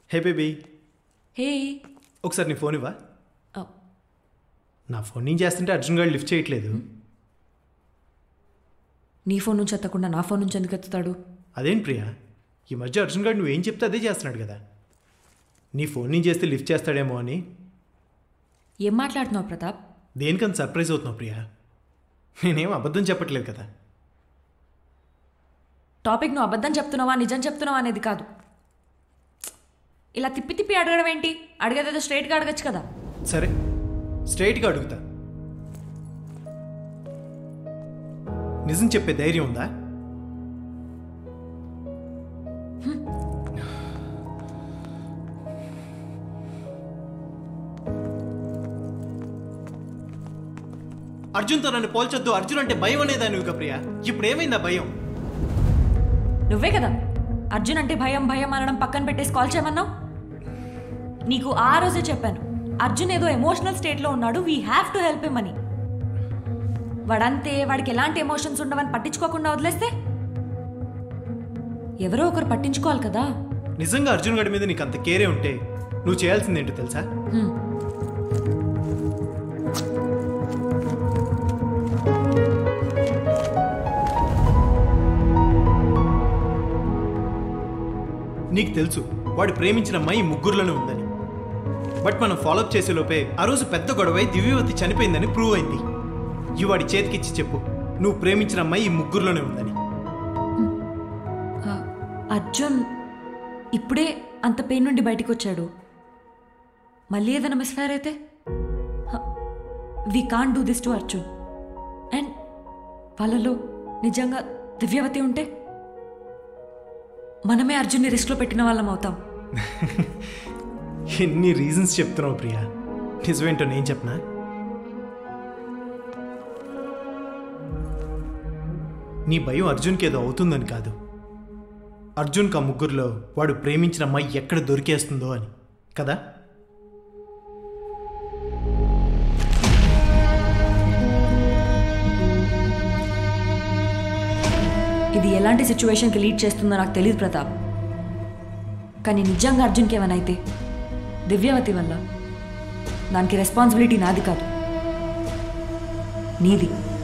Hey baby hey ఒకసారి నీ phone ఇవ్వా ఓ, నా ఫోన్ నేను చేస్తుంటే అర్జున్ గారు లిఫ్ట్ చేయట్లేదు నీ ఫోన్ నుంచి ఎత్తకుండా నా ఫోన్ నుంచి ఎందుకు ఎత్తుతాడు అదేంటి ప్రియా ఈ మధ్య అర్జున్ గారు నువ్వేం చెప్తే అదే చేస్తున్నాడు కదా నీ ఫోన్ నుంచి చేస్తే లిఫ్ట్ చేస్తాడేమో అని ఏం మాట్లాడుతున్నావు ప్రతాప్ దేనికంత సర్ప్రైజ్ అవుతున్నావు ప్రియా నేనేం అబద్ధం చెప్పట్లేదు కదా టాపిక్ నువ్వు అబద్ధం చెప్తున్నావా నిజం చెప్తున్నావా అనేది కాదు ఇలా తిప్పి తిప్పి అడగడం ఏంటి అడిగేదేదో స్ట్రైట్గా అడగచ్చు కదా సరే స్ట్రైట్గా అడుగుతా నిజం చెప్పే ధైర్యం ఉందా అర్జున్తో నన్ను పోల్చొద్దు అర్జున్ అంటే భయం అనేదా నువ్వు ప్రియా ఇప్పుడు ఏమైందా భయం నువ్వే కదా అర్జున్ అంటే భయం భయం అనడం పక్కన పెట్టేసి కాల్ చేయమన్నావు నీకు ఆ రోజే చెప్పాను అర్జున్ ఏదో ఎమోషనల్ స్టేట్లో ఉన్నాడు we have to help him అని వాడంతే వాడికి ఎలాంటి ఎమోషన్స్ ఉండవని పట్టించుకోకుండా వదిలేస్తే ఎవరో ఒకరు పట్టించుకోవాలి కదా నిజంగా అర్జున్ గడి మీద నీకు అంత కేరే ఉంటే నువ్వు చేయాల్సిందేంటో తెలుసా హ్మ్. నీకు తెలుసు వాడు ప్రేమించిన అమ్మాయి ఈ ముగ్గురులోనే ఉందని బట్ మనం ఫాలోఅప్ చేసే లోపే ఆ రోజు పెద్ద గొడవై దివ్యవతి చనిపోయిందని ప్రూవ్ అయింది ఈ వాడి చేతికిచ్చి చెప్పు నువ్వు ప్రేమించిన అమ్మాయి ఈ ముగ్గురులోనే ఉందని ఆ, అర్జున్ ఇప్పుడే అంత పెయిన్ నుండి బయటికి వచ్చాడు మళ్ళీ ఏదైనా మిస్ఫైర్ అయితే we can do this to Arjun and వాళ్ళలో నిజంగా దివ్యవతి ఉంటే మనమే అర్జున్ని రిస్క్లో పెట్టిన వాళ్ళం అవుతాం ఎన్ని రీజన్స్ చెప్తున్నావు ప్రియా నిజమేంటో నేను చెప్పనా నీ భయం అర్జున్కి ఏదో అవుతుందని కాదు అర్జున్కి ఆ ముగ్గురులో వాడు ప్రేమించిన అమ్మాయి ఎక్కడ దొరికేస్తుందో అని కదా ఇది ఎలాంటి సిచ్యువేషన్కి లీడ్ చేస్తుందో నాకు తెలియదు ప్రతాప్ కానీ నిజంగా అర్జున్కి ఏమైనా అయితే దివ్యవతి వల్ల దానికి రెస్పాన్సిబిలిటీ నాది కాదు నీది